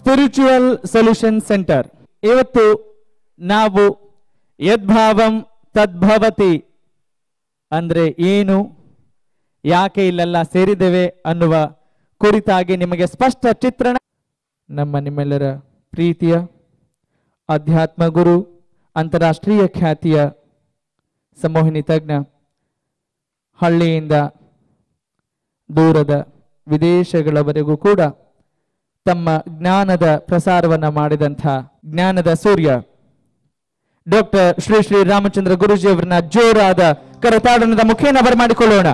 Spiritual solution centre ಇವತ್ತು ನಾವು ಯದ್ಭಾವಂ ತದ್ಭವತಿ ಅಂದ್ರೆ ಏನು ಯಾಕೆ ಇಲ್ಲೆಲ್ಲ ಸೇರಿದ್ದೇವೆ ಅನ್ನುವ ಕುರಿತಾಗಿ ನಿಮಗೆ ಸ್ಪಷ್ಟ ಚಿತ್ರಣ ನಮ್ಮ ನಿಮ್ಮೆಲ್ಲರ ಪ್ರೀತಿಯ ಅಧ್ಯಾತ್ಮ ಗುರು ಅಂತಾರಾಷ್ಟ್ರೀಯ ಖ್ಯಾತಿಯ ಸಂಮೋಹಿನಿ ತಜ್ಞ ಹಳ್ಳಿಯಿಂದ ದೂರದ ವಿದೇಶಗಳವರೆಗೂ ಕೂಡ ತಮ್ಮ ಜ್ಞಾನದ ಪ್ರಸಾರವನ್ನ ಮಾಡಿದಂಥ ಜ್ಞಾನದ ಸೂರ್ಯ ಡಾಕ್ಟರ್ ಶ್ರೀ ಶ್ರೀ ರಾಮಚಂದ್ರ ಗುರುಜಿ ಅವರನ್ನ ಜೋರಾದ ಕರತಾಡನದ ಮುಖೇನ ಬರಮಾಡಿಕೊಳ್ಳೋಣ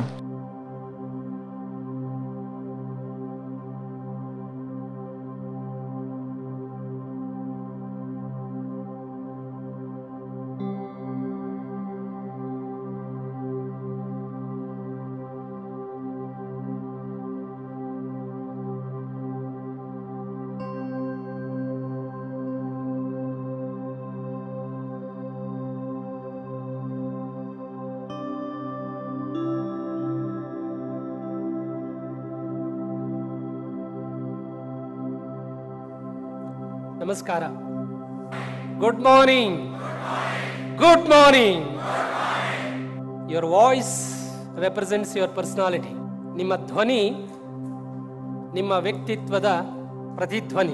ನಮಸ್ಕಾರ good morning good morning your voice represents your personality ನಿಮ್ಮ ಧ್ವನಿ ನಿಮ್ಮ ವ್ಯಕ್ತಿತ್ವದ ಪ್ರತಿಧ್ವನಿ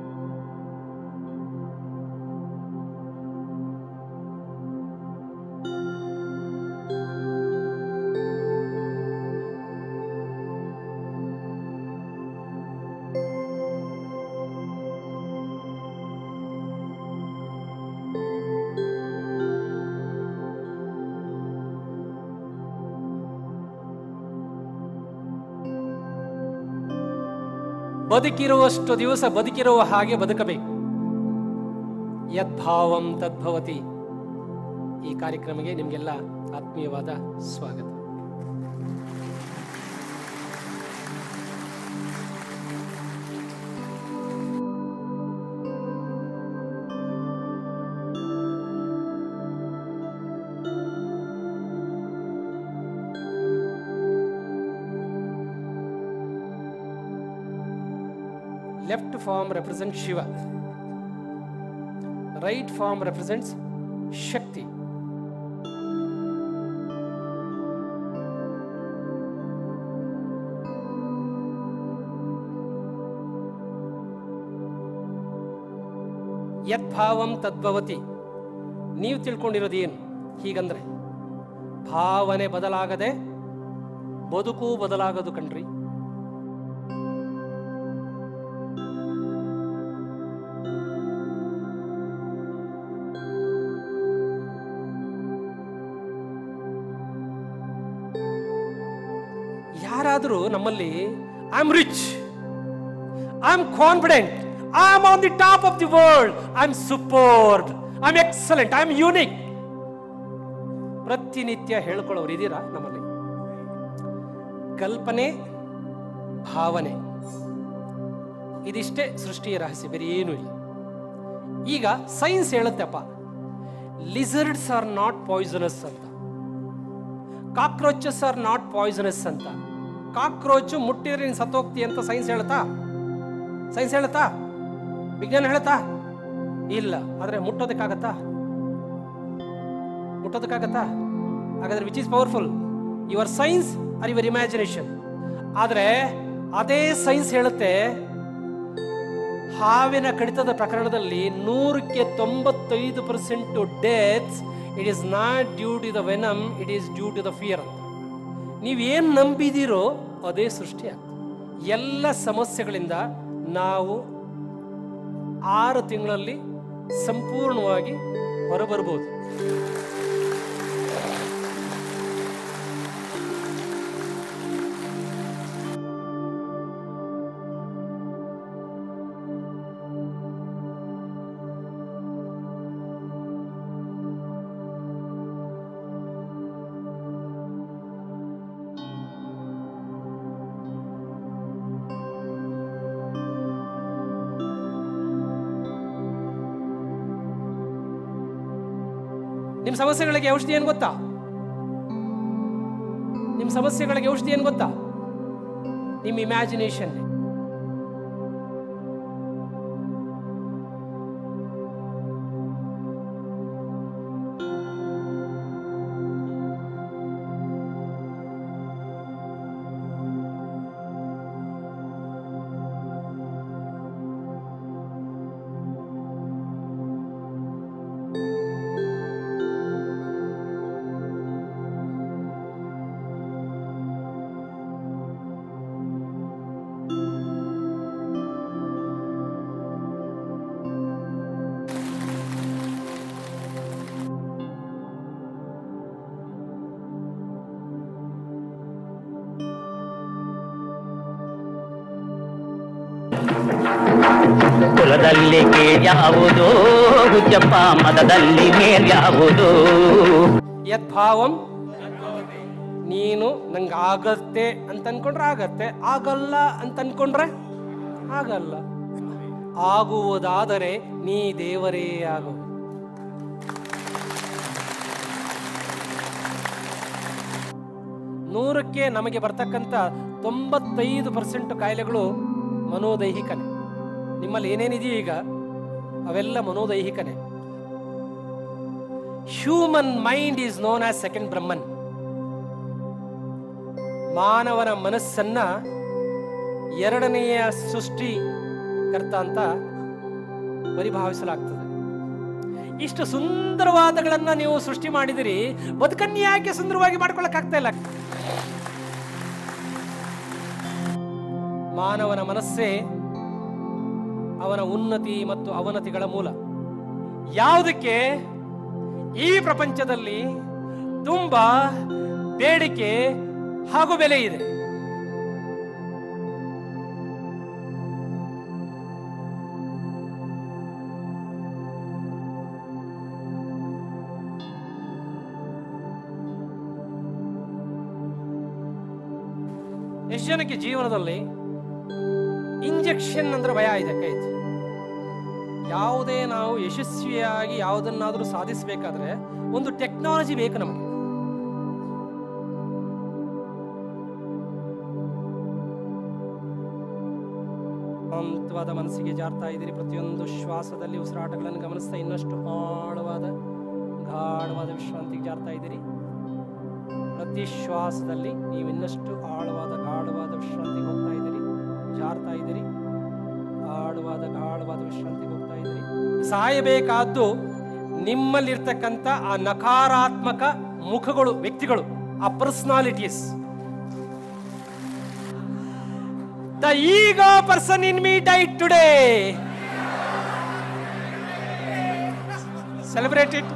ಬದುಕಿರುವಷ್ಟು ದಿವಸ ಬದುಕಿರುವ ಹಾಗೆ ಬದುಕಬೇಕು ಯದ್ಭಾವಂ ತದ್ಭವತಿ ಈ ಕಾರ್ಯಕ್ರಮಕ್ಕೆ ನಿಮಗೆಲ್ಲ ಆತ್ಮೀಯವಾದ ಸ್ವಾಗತ left form represent Shiva right form represents Shakti ಯದ್ಭಾವಂ ತದ್ಭವತಿ ನೀವು ತಿಳ್ಕೊಂಡಿರೋದು ಏನು ಹೀಗಂದ್ರೆ ಭಾವನೆ ಬದಲಾಗದೆ ಬದುಕು ಬದಲಾಗದು ಕಣ್ರಿ ಯಾರಾದರೂ ನಮ್ಮಲ್ಲಿ I am rich I am confident I am on the top of the world I am super I am excellent I am unique ಪ್ರತಿನಿತ್ಯ ಹೇಳ್ಕೊಳ್ಳೋರು ಇದ್ದೀರಾ ನಮ್ಮಲ್ಲಿ ಕಲ್ಪನೆ ಭಾವನೆ ಇದಿಷ್ಟೇ ಸೃಷ್ಟಿಯ ರಹಸ್ಯ ಬೇರೆ ಏನೂ ಇಲ್ಲ ಈಗ ಸೈನ್ಸ್ ಹೇಳುತ್ತಪ್ಪ ಲಿಸರ್ಡ್ಸ್ ಆರ್ ನಾಟ್ ಪಾಯ್ಸನಸ್ ಅಂತ ಕಾಕ್ರೋಚಸ್ ಆರ್ ನಾಟ್ ಪಾಯ್ಸನಸ್ ಅಂತ ಕಾಕ್ರೋಚ್ ಮುಟ್ಟಿದ್ರೆ ನೀನು ಸತ್ತೋಗ್ತಿ ಅಂತ ಸೈನ್ಸ್ ಹೇಳುತ್ತಾ ಸೈನ್ಸ್ ಹೇಳುತ್ತಾ ವಿಜ್ಞಾನ ಹೇಳುತ್ತಾ ಇಲ್ಲ ಆದ್ರೆ ಮುಟ್ಟೋದಕ್ಕಾಗತ್ತಾ ಮುಟ್ಟೋದಕ್ಕಾಗತ್ತಾ ಹಾಗಾದ್ರೆ which is powerful your science or your imagination ಆದ್ರೆ ಅದೇ ಸೈನ್ಸ್ ಹೇಳುತ್ತೆ ಹಾವಿನ ಕಡಿತದ ಪ್ರಕರಣದಲ್ಲಿ ನೂರಕ್ಕೆ ತೊಂಬತ್ತೈದು percent deaths it is not due to the venom it is due to the fear ಅಂತ ನೀವೇನು ನಂಬಿದಿರೋ ಅದೇ ಸೃಷ್ಟಿ ಆಗ್ತದೆ ಎಲ್ಲ ಸಮಸ್ಯೆಗಳಿಂದ ನಾವು ಆರು ತಿಂಗಳಲ್ಲಿ ಸಂಪೂರ್ಣವಾಗಿ ಹೊರಬರ್ಬೋದು ನಿಮ್ಮ ಸಮಸ್ಯೆಗಳಿಗೆ ಔಷಧಿ ಏನು ಗೊತ್ತಾ ನಿಮ್ಮ ಸಮಸ್ಯೆಗಳಿಗೆ ಔಷಧಿ ಏನು ಗೊತ್ತಾ ನಿಮ್ಮ ಇಮ್ಯಾಜಿನೇಷನ್ ಕುಲದಲ್ಲಿ ಕೀಳ್ಯಾವುದು ಹುಚ್ಚಪ್ಪ ಮತದಲ್ಲಿ ಮೇಲ್ಯಾವುದು ಯದ್ಭಾವಂ ನೀನು ನಂಗೆ ಆಗತ್ತೆ ಅಂತ ಅನ್ಕೊಂಡ್ರೆ ಆಗತ್ತೆ ಆಗಲ್ಲ ಅಂತ ಅನ್ಕೊಂಡ್ರೆ ಆಗಲ್ಲ ಆಗುವುದಾದರೆ ನೀ ದೇವರೇ ಆಗು ನೂರಕ್ಕೆ ನಮಗೆ ಬರ್ತಕ್ಕಂಥ ತೊಂಬತ್ತೈದು ಪರ್ಸೆಂಟ್ ಕಾಯಿಲೆಗಳು ಮನೋದೈಹಿಕನೇ ನಿಮ್ಮಲ್ಲಿ ಏನೇನಿದೆಯೋ ಈಗ ಅವೆಲ್ಲ ಮನೋದೈಹಿಕನೇ human mind is known as second Brahman ಮಾನವನ ಮನಸ್ಸನ್ನ ಎರಡನೆಯ ಸೃಷ್ಟಿಕರ್ತ ಅಂತ ಪರಿಭಾವಿಸಲಾಗ್ತದೆ ಇಷ್ಟು ಸುಂದರವಾದಗಳನ್ನ ನೀವು ಸೃಷ್ಟಿ ಮಾಡಿದಿರಿ ಬದುಕನ್ನು ಯಾಕೆ ಸುಂದರವಾಗಿ ಮಾಡ್ಕೊಳಕ್ ಆಗ್ತಾ ಇಲ್ಲ ಮಾನವನ ಮನಸ್ಸೇ ಅವನ ಉನ್ನತಿ ಮತ್ತು ಅವನತಿಗಳ ಮೂಲ ಯಾವುದಕ್ಕೆ ಈ ಪ್ರಪಂಚದಲ್ಲಿ ತುಂಬಾ ಬೇಡಿಕೆ ಹಾಗೂ ಬೆಲೆ ಇದೆ ಎಷ್ಟು ಜನಕ್ಕೆ ಜೀವನದಲ್ಲಿ ಇಂಜೆಕ್ಷನ್ ಅಂದ್ರೆ ಭಯ ಇದೆ ಕೈ ಯಾವುದೇ ನಾವು ಯಶಸ್ವಿಯಾಗಿ ಯಾವುದನ್ನಾದ್ರೂ ಸಾಧಿಸಬೇಕಾದ್ರೆ ಒಂದು ಟೆಕ್ನಾಲಜಿ ಬೇಕು ನಮಗೆ ಶಾಂತವಾದ ಮನಸ್ಸಿಗೆ ಜಾರ್ತಾ ಇದ್ದೀರಿ ಪ್ರತಿಯೊಂದು ಶ್ವಾಸದಲ್ಲಿ ಉಸಿರಾಟಗಳನ್ನು ಗಮನಿಸ್ತಾ ಇನ್ನಷ್ಟು ಆಳವಾದ ಗಾಢವಾದ ವಿಶ್ರಾಂತಿಗೆ ಜಾರ್ತಾ ಇದ್ದೀರಿ ಪ್ರತಿ ಶ್ವಾಸದಲ್ಲಿ ನೀವು ಇನ್ನಷ್ಟು ಆಳವಾದ ಗಾಢವಾದ ವಿಶ್ರಾಂತಿಗೆ ಹೋಗ್ತಾ ಇದ್ದೀರಿ ಜಾರ್ತಾ ಇದ್ದೀರಿ ಆಳವಾದ ಗಾಢವಾದ ವಿಶ್ರಾಂತಿಗೆ ಹೋಗ್ತಾ ಇದ್ದೀರಿ ಸಾಯಬೇಕಾದ್ದು ನಿಮ್ಮಲ್ಲಿರ್ತಕ್ಕಂಥ ಆ ನಕಾರಾತ್ಮಕ ಮುಖಗಳು ವ್ಯಕ್ತಿಗಳು ಆ personalities the ego person in me died today celebrate it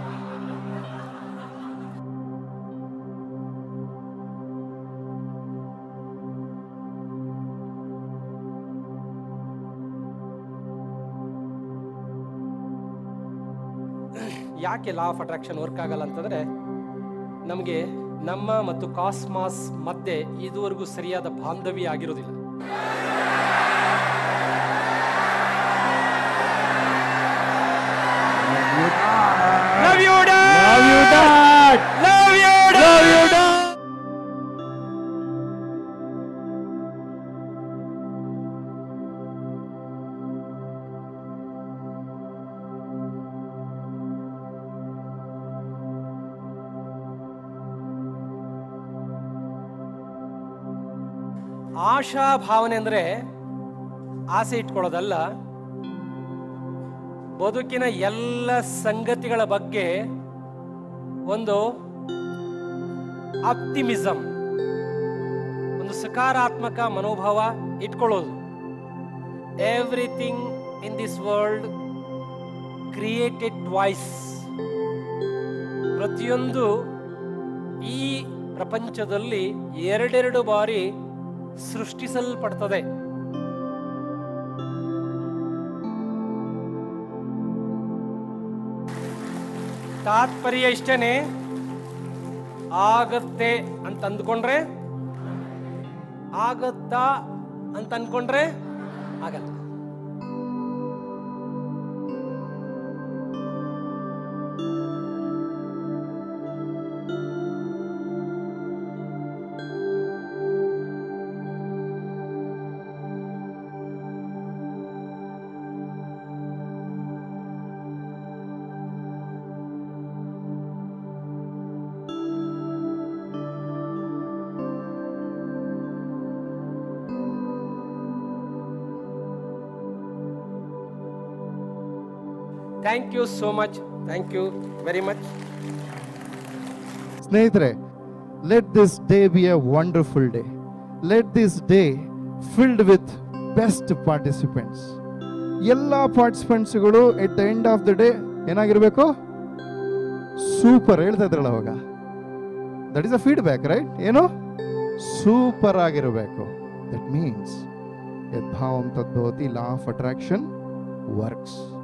ಯಾಕೆ ಲಾ ಆಫ್ ಅಟ್ರಾಕ್ಷನ್ ವರ್ಕ್ ಆಗಲ್ಲ ಅಂತಂದ್ರೆ ನಮಗೆ ನಮ್ಮ ಮತ್ತು ಕಾಸ್ಮಾಸ್ ಮಧ್ಯೆ ಇದುವರೆಗೂ ಸರಿಯಾದ ಬಾಂಧವ್ಯ ಆಗಿರೋದಿಲ್ಲ Love you, Dad. Love you, Dad. Love you, Dad. Love you, Dad. ಆಶಾ ಭಾವನೆ ಅಂದ್ರೆ ಆಸೆ ಇಟ್ಕೊಳ್ಳೋದಲ್ಲ ಬದುಕಿನ ಎಲ್ಲ ಸಂಗತಿಗಳ ಬಗ್ಗೆ ಒಂದು ಆಪ್ಟಿಮಿಸಮ್ ಒಂದು ಸಕಾರಾತ್ಮಕ ಮನೋಭಾವ ಇಟ್ಕೊಳ್ಳೋದು everything in this world created voice ಪ್ರತಿಯೊಂದು ಈ ಪ್ರಪಂಚದಲ್ಲಿ ಎರಡೆರಡು ಬಾರಿ ಸೃಷ್ಟಿಸಲ್ಪಡ್ತದೆ ತಾತ್ಪರ್ಯ ಇಷ್ಟೇನೆ ಆಗತ್ತೆ ಅಂತ ಅಂದ್ಕೊಂಡ್ರೆ ಆಗತ್ತಾ ಅಂತ ಅನ್ಕೊಂಡ್ರೆ ಆಗಲ್ಲ thank you so much thank you very much ಸ್ನೇಹಿತರೆ let this day be a wonderful day let this day filled with best participants ಎಲ್ಲ ಪಾರ್ಟಿಸಿಪೆಂಟ್ಸ್ಗಳು at the end of the day ಏನಾಗಿರ್ಬೇಕು ಸೂಪರ್ ಹೇಳ್ತಾ ಇದ್ರಲ್ಲ ಅವಾಗ that is a feedback right ಏನು super ಆಗಿರಬೇಕು that means यद्भावं तद्भवति लॉ of attraction works